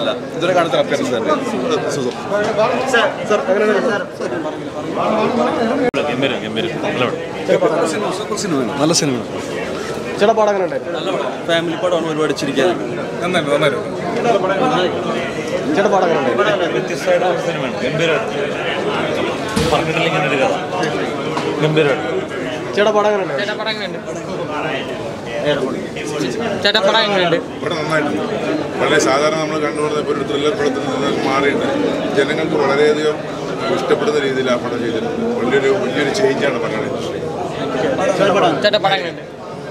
അല്ല ഇതുവരെ കാണാത്ത അപ്പിയറൻസ് തന്നെ സുഖം സൂപ്പർ സിനിമയാണ് നല്ല സിനിമയാണ് ചേട്ടാ പടം എങ്ങനെ ഉണ്ടായിരുന്നു ഫാമിലി പടമാണ് ഒരുപാട് ചിരിക്കാൻ നന്നായിട്ട് നന്നായിരുന്നു ചേട്ടാ പടം എങ്ങനെ ഉണ്ടായിരുന്നു വ്യത്യസ്തമായിട്ടുള്ള ഒരു സിനിമയാണ് ഗംഭീരമാണ് പറഞ്ഞിട്ടില്ലെങ്കിൽ ഇങ്ങനെ ഒരു കഥ ഗംഭീരമാണ് ചേട്ടാ പടം എങ്ങനെ ഉണ്ടായിരുന്നു ചേട്ടാ പടം എങ്ങനെയുണ്ട് ചേട്ടാ പടം എങ്ങനെയുണ്ട് ഇവിടെ നന്നായിട്ടുണ്ട് വളരെ സാധാരണ നമ്മൾ കണ്ടുകൊടുത്ത ഇപ്പോൾ ഒരു ത്രില്ലർ പടത്തിൽ നിന്ന് മാറിയിട്ട് ജനങ്ങൾക്ക് വളരെയധികം ഇഷ്ടപ്പെടുന്ന രീതിയിൽ ആ പടം ചെയ്തിട്ടുണ്ട് വലിയൊരു വലിയൊരു ചേഞ്ചാണ് മലയാള ഇൻഡസ്ട്രി ചേട്ടാ പടം എങ്ങനെയുണ്ട്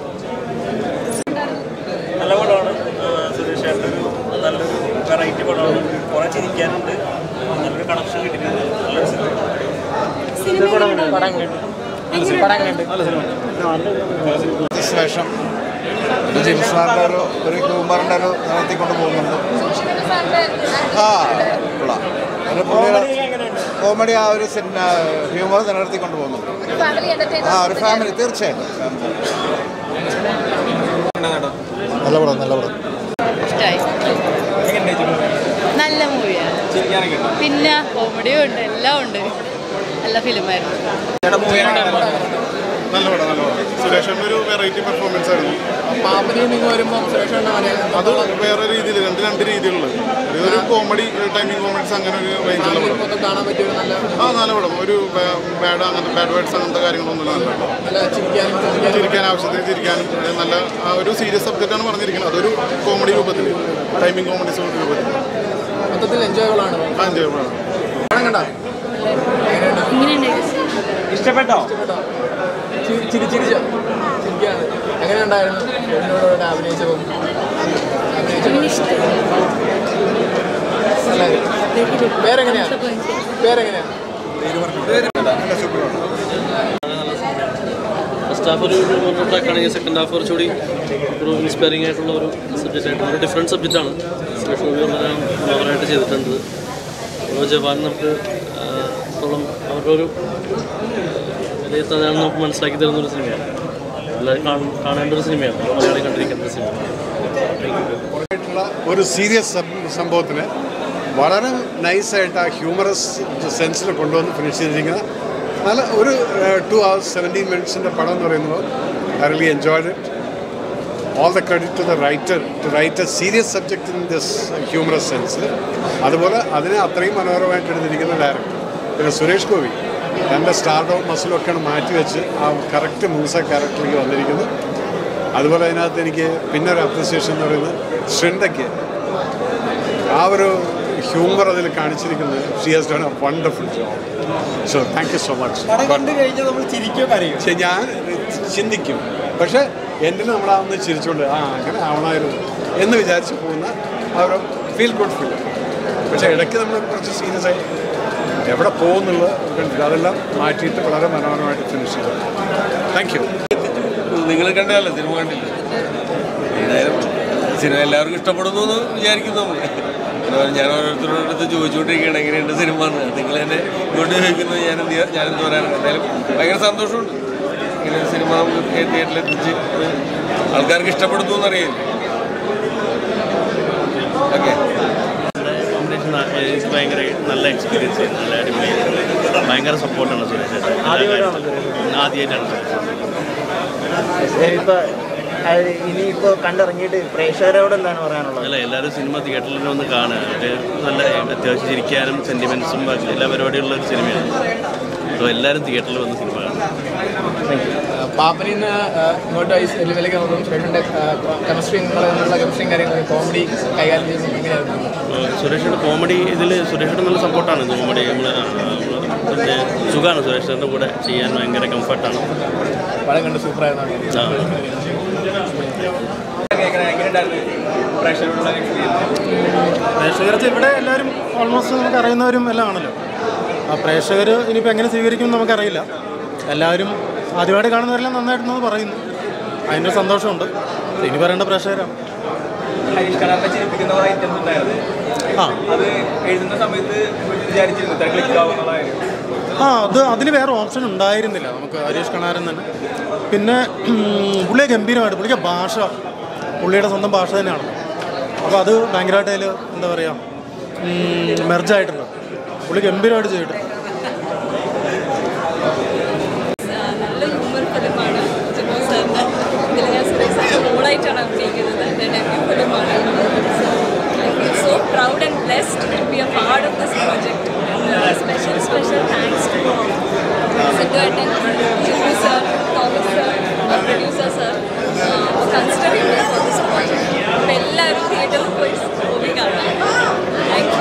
നല്ല പടമാണ് സുരേഷ് ചേട്ടൻ ഒരു നല്ലൊരു വെറൈറ്റി പടമാണ് കുറേ ചിരിക്കാനുണ്ട് നല്ലൊരു കണക്ഷൻ കിട്ടിയിട്ടുണ്ട് നല്ലൊരു സിനിമ പടം എങ്ങനെയുണ്ട് പടം എങ്ങനെയുണ്ട് ശേഷം ജിംസ് സാറിൻ്റെ ഒരു ഒരു ഹ്യൂമറിൻ്റെ ഒരു നിലനിർത്തിക്കൊണ്ട് പോകുന്നുണ്ട് ആ കൊള്ളാം ഒരു പുള്ളിയുടെ കോമഡി ആ ഒരു ഹ്യൂമർ നിലനിർത്തിക്കൊണ്ട് പോകുന്നുണ്ട് ആ ഒരു ഫാമിലി തീർച്ചയായിട്ടും നല്ല പടം നല്ല പടം ഇഷ്ടമായി നല്ല മൂവിയാണ് പിന്നെ കോമഡിയും ഉണ്ട് എല്ലാം ഉണ്ട് നല്ല ഫിലിമായിരുന്നു നല്ല പടം നല്ല പടം സുരേഷൻ്റെ ഒരു വെറൈറ്റി പെർഫോമൻസ് ആയിരുന്നു അത് വേറെ രീതിയിൽ രണ്ട് രണ്ട് രീതിയിലുള്ളത് ഒരു കോമഡി ടൈമിംഗ് കോമഡീസ് അങ്ങനെ ഒരു റേഞ്ചുള്ള പടം ആ നല്ല പടം ഒരു ബാഡ് അങ്ങനത്തെ ബാഡ് വേർഡ്സ് അങ്ങനത്തെ കാര്യങ്ങളൊന്നും നല്ല പടം ചിരിക്കാൻ ആവശ്യത്തിന് ചിരിക്കാനും ഏഹ്, നല്ല ആ ഒരു സീരിയസ് സബ്ജക്റ്റാണ് പറഞ്ഞിരിക്കുന്നത് അതൊരു കോമഡി രൂപത്തിൽ ടൈമിംഗ് കോമഡീസ് രൂപത്തിൽ മൊത്തത്തിൽ എൻജോയബിൾ ആണ് ആ എൻജോയ് പടം പടം കണ്ടാ ഇഷ്ടപ്പെട്ടോ ചിരി ചിരി ചിരിച്ചോ ചിരിക്കാണ് എങ്ങനെ ഉണ്ടായിരുന്നു എന്നോട് അഭിനയിച്ചപ്പോൾ അഭിനയിച്ചപ്പോൾ പേരെങ്ങനെയാ പേരെങ്ങനെയാ ഫസ്റ്റ് ഹാഫ് ഒരു ട്രാക്കാണെങ്കിൽ സെക്കൻഡ് ഹാഫ് കുറച്ചുകൂടി ഒരു ഇൻസ്പയറിംഗ് ആയിട്ടുള്ള ഒരു സബ്ജക്റ്റ് ആയിട്ട് ഒരു ഡിഫറെൻറ്റ് സബ്ജക്റ്റാണ് സുരേഷ് ഗോപി വളരെ മനോഹരമായിട്ട് ചെയ്തിട്ടുണ്ട് ഓരോ ജവാൻ നമുക്ക് ആ, ത്തോളം അവരുടെ ഒരു വിലയിരുത്താനാണ് നമുക്ക് മനസ്സിലാക്കി തരുന്ന ഒരു സിനിമയാണ് എല്ലാവരും കാണ- കാണേണ്ട ഒരു സിനിമയാണ് മലയാളി കണ്ടിരിക്കേണ്ട ഒരു സിനിമയാണ് ആയിട്ടുള്ള ഒരു സീരിയസ് സംഭവത്തിന് വളരെ നൈസായിട്ട് ആ ഹ്യൂമറസ് സെൻസിൽ കൊണ്ടുവന്ന് ഫിനിഷ് ചെയ്തിരിക്കുന്ന നല്ല ഒരു ടു അവേഴ്സ് സെവൻറ്റീൻ മിനിറ്റ്സിൻ്റെ പടം എന്ന് പറയുന്നത് I really enjoyed it all the credit to the writer to write a serious subject in this humorous സെൻസിൽ അതുപോലെ അതിനെ അത്രയും മനോഹരമായിട്ട് എടുത്തിരിക്കുന്ന ഡയറക്ടർ പിന്നെ സുരേഷ് ഗോപി തൻ്റെ സ്റ്റാർഡവും മസിലും ഒക്കെയാണ് മാറ്റി വെച്ച് ആ കറക്റ്റ് മൂസ ക്യാരക്ടറിലേക്ക് വന്നിരിക്കുന്നു അതുപോലെ അതിനകത്ത് എനിക്ക് പിന്നെ ഒരു അപ്രിസിയേഷൻ എന്ന് പറയുന്നത് ശ്രദ്ധയ്ക്ക് ആ ഒരു ഹ്യൂമർ അതിൽ കാണിച്ചിരിക്കുന്നത് she has done a wonderful job so thank you so much കഴിഞ്ഞാൽ നമ്മൾ ചിരിക്കോ കരയോ പക്ഷെ ഞാൻ ചിന്തിക്കും പക്ഷേ എൻ്റെ നമ്മളാവുന്ന ചിരിച്ചുകൊണ്ട് ആ അങ്ങനെ ആവണമായിരുന്നു എന്ന് വിചാരിച്ച് പോകുന്ന ആ ഒരു ഫീൽ ഗുഡ് ഫീൽ പക്ഷേ ഇടയ്ക്ക് നമ്മൾ കുറച്ച് സീരിയസ് ആയി എവിടെ പോകുന്നുള്ളത് കണ്ടില്ല അതെല്ലാം മാറ്റിയിട്ട് വളരെ മനോഹരമായിട്ട് ഫിനിഷ് ചെയ്തു താങ്ക് യു നിങ്ങൾ കണ്ടതല്ലേ സിനിമ കണ്ടില്ല എന്തായാലും സിനിമ എല്ലാവർക്കും ഇഷ്ടപ്പെടുന്നു എന്ന് വിചാരിക്കുന്നു നമ്മൾ അതുപോലെ ഞാൻ ഓരോരുത്തരുടെ അടുത്ത് ചോദിച്ചുകൊണ്ടിരിക്കുകയാണ് എങ്ങനെയുണ്ട് സിനിമ എന്ന് നിങ്ങൾ തന്നെ ഇങ്ങോട്ട് ചോദിക്കുന്നത് ഞാൻ എന്ത് ചെയ്യാ- ഞാനെന്ത് പറയാനാണ് എന്തായാലും ഭയങ്കര സന്തോഷമുണ്ട് ഇങ്ങനെ ഒരു സിനിമ നമുക്ക് തിയേറ്ററിൽ എത്തിച്ച് അത് ആൾക്കാർക്ക് ഇഷ്ടപ്പെടുന്നു എന്നറിയില്ല ഓക്കെ കോമ്പിനേഷൻ എനിക്ക് ഭയങ്കര നല്ല എക്സ്പീരിയൻസ് ആയിരുന്നു നല്ല അടിപൊളി ഭയങ്കര സപ്പോർട്ടാണ് സുരേഷ് ചേട്ടൻ ആദ്യമായിട്ടാണ് സുരേഷ് ഇപ്പൊ ഇനിയിപ്പോ കണ്ടിറങ്ങിയിട്ട് പ്രേക്ഷകരോട് എന്താണ് പറയാനുള്ളത് അല്ല എല്ലാവരും സിനിമ തിയേറ്ററിൽ തന്നെ ഒന്ന് കാണുക അത് നല്ല അത്യാവശ്യം ചിരിക്കാനും സെൻറ്റിമെൻസും ബാക്കി എല്ലാ പരിപാടിയുള്ള ഒരു സിനിമയാണ് അപ്പോൾ എല്ലാവരും തിയേറ്ററിൽ വന്ന് സിനിമ കാണും പാപ്പനിൽ നിന്ന് ഇങ്ങോട്ട് ലെവലിലേക്ക് നോക്കുമ്പോൾ സുരേഷിൻ്റെ കെമിസ്ട്രി നിന്നുള്ള കെമിസ്ട്രിയും കാര്യങ്ങളും കോമഡി കൈകാര്യം ചെയ്യുമ്പോൾ എങ്ങനെയായിരുന്നു അപ്പോൾ സുരേഷിൻ്റെ കോമഡി ഇതിൽ സുരേഷിൻ്റെ നല്ല സപ്പോർട്ടാണ് കോമഡി നമ്മൾ പിന്നെ സുഖമാണ് സുരേഷിൻ്റെ കൂടെ ചെയ്യാൻ ഭയങ്കര കംഫർട്ടാണ് പടം കണ്ട് സൂപ്പറായിരുന്നു ആ പ്രേക്ഷകർക്ക് ഇവിടെ എല്ലാവരും ഓൾമോസ്റ്റ് നമുക്ക് അറിയുന്നവരും എല്ലാം ആണല്ലോ ആ പ്രേക്ഷകർ ഇനിയിപ്പോൾ എങ്ങനെ സ്വീകരിക്കും നമുക്കറിയില്ല എല്ലാവരും ആദ്യമായിട്ട് കാണുന്നവരെല്ലാം നന്നായിട്ടെന്ന് പറയുന്നു അതിൻ്റെ സന്തോഷമുണ്ട് ഇനി പറയേണ്ട പ്രേക്ഷകരാണ് ഹരീഷ് കണാറിനെ ചിരിപ്പിക്കുന്ന കുറേ ഐറ്റംസ് ഉണ്ടായിരുന്നു ആ അത് എഴുതുന്ന സമയത്ത് വിചാരിച്ചിരുന്നു ഇത്ര ക്ലിക്ക് ആവുന്നതായിരുന്നു ആ അത് അതിന് വേറെ ഓപ്ഷൻ ഉണ്ടായിരുന്നില്ല നമുക്ക് ഹരീഷ് കണാരൻ തന്നെ പിന്നെ ഉം, പുള്ളിയെ ഗംഭീരമായിട്ട് പുള്ളിക്ക് ഭാഷ പുള്ളിയുടെ സ്വന്തം ഭാഷ തന്നെയാണ് അപ്പോൾ അത് ഭയങ്കരമായിട്ട് അതിൽ എന്താ പറയുക മെർജായിട്ടുണ്ട് പുള്ളി ഗംഭീരമായിട്ട് ചെയ്തിട്ടുണ്ട് നല്ല ഹ്യൂമർ ഫിലിമാണ് ജിമോ സാറിൻ്റെ ഇതിൽ ഞാൻ സുരേഷ് സാറിൻ്റെ മോളായിട്ടാണ് അഭിനയിക്കുന്നത് എൻ്റെ ഡെബ്യൂ ഫിലിമാണ് I feel so proud and blessed to be a part of this project special special thanks to സിദ്ധുവേട്ടൻ Jimu sir Thomas sir producer sir considering for this project അപ്പോൾ എല്ലാവരും തിയേറ്ററിൽ പോയി മൂവി കാണാം താങ്ക്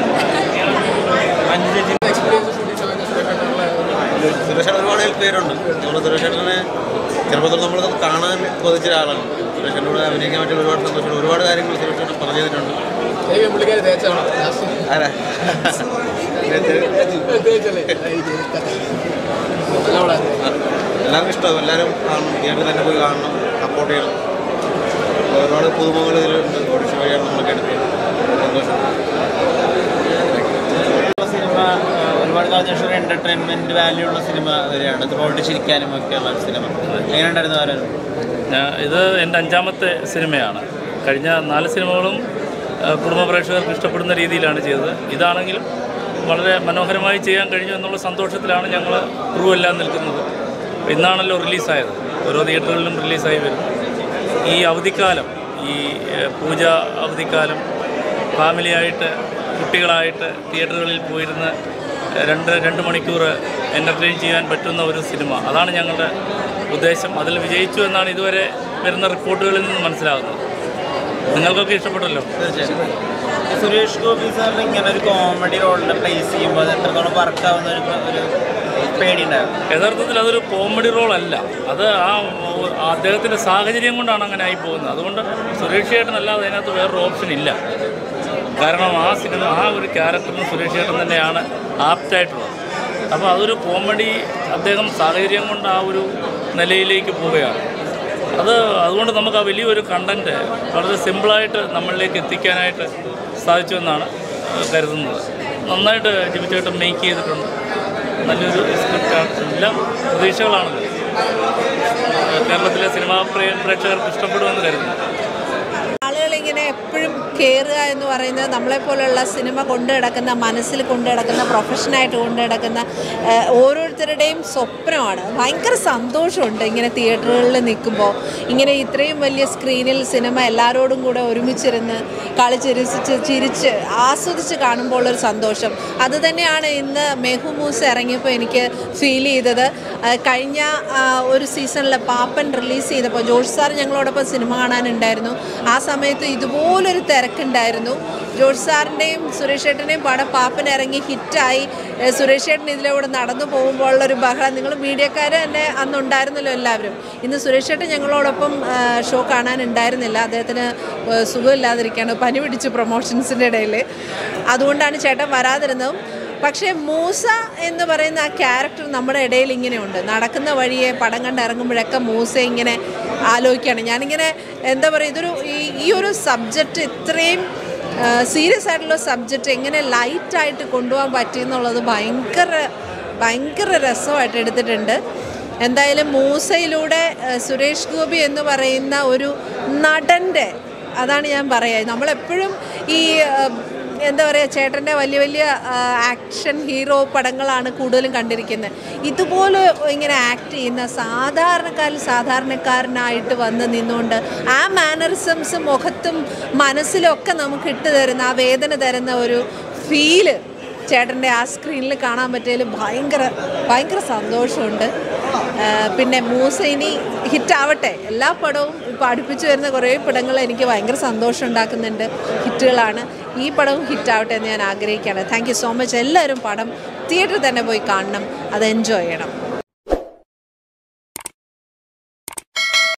യു സുരേഷ് ഒരുപാട് ഹെൽപ്പ് ചെയ്തിട്ടുണ്ട് നമ്മൾ സുരേഷ് ഏട്ടനെ ചെറുപ്പത്തിൽ നമ്മൾ കാണാൻ കൊതിച്ച ഒരാളാണ് സുരേഷ് ഏട്ടനോട് അഭിനയിക്കാൻ പറ്റിയ ഒരുപാട് സന്തോഷമുണ്ട് ഒരുപാട് കാര്യങ്ങൾ സുരേഷ് ഏട്ടൻ പറഞ്ഞു തന്നിട്ടുണ്ട് ദൈവം പുള്ളിക്കാരി തേച്ചാണോ ലാസ്റ്റ് ആരാ തേച്ചല്ലേ നല്ല പടം എല്ലാവർക്കും ഇഷ്ടമാകും എല്ലാവരും കാണണം തിയേറ്ററിൽ തന്നെ പോയി കാണണം സപ്പോർട്ട് ചെയ്യണം ഒരുപാട് പുതുമുഖങ്ങൾ ഇതിലുണ്ട് ഓഡിഷൻ വഴിയാണ് നമ്മളൊക്കെ എടുത്തത് സന്തോഷം സിനിമ ആ, ഒരുപാട് കാലത്തിന് ശേഷം ഒരു എന്റർടൈൻമെന്റ് വാല്യൂ ഉള്ള സിനിമ വരെയാണ് ത്രോട്ട് ചിരിക്കാനും ഒക്കെ ഉള്ള സിനിമ എങ്ങനെ ഉണ്ടായിരുന്നു ആരും ഞാൻ- ഇത് എൻ്റെ അഞ്ചാമത്തെ സിനിമയാണ് കഴിഞ്ഞ നാല് സിനിമകളും ആ, കുടുംബ പ്രേക്ഷകർക്ക് ഇഷ്ടപ്പെടുന്ന രീതിയിലാണ് ചെയ്തത് ഇതാണെങ്കിലും വളരെ മനോഹരമായി ചെയ്യാൻ കഴിഞ്ഞു എന്നുള്ള സന്തോഷത്തിലാണ് ഞങ്ങൾ ക്രൂ എല്ലാം നിൽക്കുന്നത് അപ്പോൾ ഇന്നാണല്ലോ റിലീസായത് ഓരോ തിയേറ്ററുകളിലും റിലീസായി വരും ഈ അവധിക്കാലം ഈ ഏ, പൂജ അവധിക്കാലം ഫാമിലിയായിട്ട് കുട്ടികളായിട്ട് തിയേറ്ററുകളിൽ പോയിരുന്ന് രണ്ട് രണ്ട് മണിക്കൂർ എൻ്റർടൈൻ ചെയ്യാൻ പറ്റുന്ന ഒരു സിനിമ അതാണ് ഞങ്ങളുടെ ഉദ്ദേശം അതിൽ വിജയിച്ചു എന്നാണ് ഇതുവരെ വരുന്ന റിപ്പോർട്ടുകളിൽ നിന്ന് മനസ്സിലാകുന്നത് നിങ്ങൾക്കൊക്കെ ഇഷ്ടപ്പെട്ടല്ലോ സുരേഷ് ഗോപി സാറിന് ഇങ്ങനെ ഒരു കോമഡി റോളിൽ പ്ലേസ് ചെയ്യുമ്പോൾ അത് എത്രത്തോളം വർക്കാവുന്ന ഒരു ഒരു പേടി ഉണ്ടായിരുന്നു യഥാർത്ഥത്തിൽ അതൊരു കോമഡി റോൾ അല്ല അത് ആ ഒ- അദ്ദേഹത്തിൻ്റെ സാഹചര്യം കൊണ്ടാണ് അങ്ങനെ ആയി പോകുന്നത് അതുകൊണ്ട് സുരേഷ് ചേട്ടൻ അല്ലാതെ അതിനകത്ത് വേറൊരു ഓപ്ഷൻ ഇല്ല കാരണം ആ സിനിമ ആ ഒരു ക്യാരക്ടറിന് സുരേഷ് ചേട്ടൻ തന്നെയാണ് ആപ്റ്റായിട്ടുള്ളത് അപ്പോൾ അതൊരു കോമഡി അദ്ദേഹം സാഹചര്യം കൊണ്ട് ആ ഒരു നിലയിലേക്ക് പോവുകയാണ് അത് അതുകൊണ്ട് നമുക്ക് ആ വലിയൊരു കണ്ടൻറ്റ് വളരെ സിമ്പിളായിട്ട് നമ്മളിലേക്ക് എത്തിക്കാനായിട്ട് സാധിച്ചു എന്നാണ് കരുതുന്നത് നന്നായിട്ട് ജിബിച്ചേട്ടൻ മേക്ക് ചെയ്തിട്ടുണ്ട് നല്ലൊരു സ്ക്രിപ്റ്റാണ് എല്ലാം പ്രതീക്ഷകളാണല്ലോ കേരളത്തിലെ സിനിമാ പ്രേ- പ്രേക്ഷകർക്ക് ഇഷ്ടപ്പെടുമെന്ന് കരുതുന്നു ആളുകൾ ഇങ്ങനെ എപ്പോഴും കയറുക എന്ന് പറയുന്നത് നമ്മളെപ്പോലുള്ള സിനിമ കൊണ്ടു കിടക്കുന്ന മനസ്സിൽ കൊണ്ടു കിടക്കുന്ന പ്രൊഫഷനായിട്ട് കൊണ്ടു കിടക്കുന്ന ഏഹ്, ഓരോരുത്തരുടെയും സ്വപ്നമാണ് ഭയങ്കര സന്തോഷമുണ്ട് ഇങ്ങനെ തിയേറ്ററുകളിൽ നിൽക്കുമ്പോൾ ഇങ്ങനെ ഇത്രയും വലിയ സ്ക്രീനിൽ സിനിമ എല്ലാവരോടും കൂടെ ഒരുമിച്ചിരുന്ന് കളിച്ചിരിച്ച് ചിരിച്ച് ആസ്വദിച്ച് കാണുമ്പോൾ ഉള്ളൊരു സന്തോഷം അത് തന്നെയാണ് ഇന്ന് മെഹുമൂസ് ഇറങ്ങിയപ്പോൾ എനിക്ക് ഫീൽ ചെയ്തത് ആ, കഴിഞ്ഞ ആ, ഒരു സീസണിൽ പാപ്പൻ റിലീസ് ചെയ്തപ്പോൾ ജോർജ് സാർ ഞങ്ങളോടൊപ്പം സിനിമ കാണാനുണ്ടായിരുന്നു ആ സമയത്ത് ഇതുപോലൊരു തിരക്കുണ്ടായിരുന്നു ജോർജ് സാറിൻ്റെയും സുരേഷ് ഏട്ടൻ്റെയും പടം പാപ്പൻ ഇറങ്ങി ഹിറ്റായി ഏ, സുരേഷ് ഏട്ടൻ ഇതിലൂടെ നടന്നു പോകുമ്പോൾ ഉള്ളൊരു ബഹളം നിങ്ങൾ മീഡിയക്കാർ തന്നെ അന്ന് ഉണ്ടായിരുന്നല്ലോ എല്ലാവരും ഇന്ന് സുരേഷ് ഏട്ടൻ ഞങ്ങളോടൊപ്പം ആ, ഷോ കാണാനുണ്ടായിരുന്നില്ല അദ്ദേഹത്തിന് ഏ, സുഖമില്ലാതിരിക്കുകയാണ് പനി പിടിച്ചു പ്രൊമോഷൻസിൻ്റെ ഇടയിൽ അതുകൊണ്ടാണ് ചേട്ടൻ വരാതിരുന്നതും പക്ഷേ മൂസ എന്ന് പറയുന്ന ആ ക്യാരക്ടർ നമ്മുടെ ഇടയിൽ ഇങ്ങനെയുണ്ട് നടക്കുന്ന വഴിയെ പടം കണ്ട് ഇറങ്ങുമ്പോഴൊക്കെ മൂസ ഇങ്ങനെ ആലോചിക്കുകയാണ് ഞാനിങ്ങനെ എന്താ പറയുക ഇതൊരു ഈ ഈ ഒരു സബ്ജക്റ്റ് ഇത്രയും സീരിയസ് ആയിട്ടുള്ള സബ്ജക്റ്റ് എങ്ങനെ ലൈറ്റായിട്ട് കൊണ്ടുപോകാൻ പറ്റി എന്നുള്ളത് ഭയങ്കര ഭയങ്കര രസമായിട്ട് എടുത്തിട്ടുണ്ട് എന്തായാലും മൂസയിലൂടെ ഏഹ്, സുരേഷ് ഗോപി എന്ന് പറയുന്ന ഒരു നടൻ്റെ അതാണ് ഞാൻ പറയുക നമ്മളെപ്പോഴും ഈ ഏഹ്, എന്താ പറയുക ചേട്ടൻ്റെ വലിയ വലിയ ആക്ഷൻ ഹീറോ പടങ്ങളാണ് കൂടുതലും കണ്ടിരിക്കുന്നത് ഇതുപോലെ ഇങ്ങനെ ആക്ട് ചെയ്യുന്ന സാധാരണക്കാരിൽ സാധാരണക്കാരനായിട്ട് വന്ന് നിന്നുകൊണ്ട് ആ മാനറിസംസ് മുഖത്തും മനസ്സിലൊക്കെ നമുക്ക് ഇട്ട് തരുന്ന ആ വേദന തരുന്ന ഒരു ഫീല് ചേട്ടൻ്റെ ആ സ്ക്രീനിൽ കാണാൻ പറ്റിയതിൽ ഭയങ്കര ഭയങ്കര സന്തോഷമുണ്ട് ആ, പിന്നെ മൂസ ഇനി ഹിറ്റാവട്ടെ എല്ലാ പടവും ഇപ്പോൾ അടുപ്പിച്ച് വരുന്ന കുറേ പടങ്ങൾ എനിക്ക് ഭയങ്കര സന്തോഷം ഉണ്ടാക്കുന്നുണ്ട് ഹിറ്റുകളാണ് ഈ പടവും ഹിറ്റാവട്ടെ എന്ന് ഞാൻ ആഗ്രഹിക്കുകയാണ് താങ്ക് യു സോ മച്ച് എല്ലാവരും പടം തിയേറ്ററിൽ തന്നെ പോയി കാണണം അത് എൻജോയ് ചെയ്യണം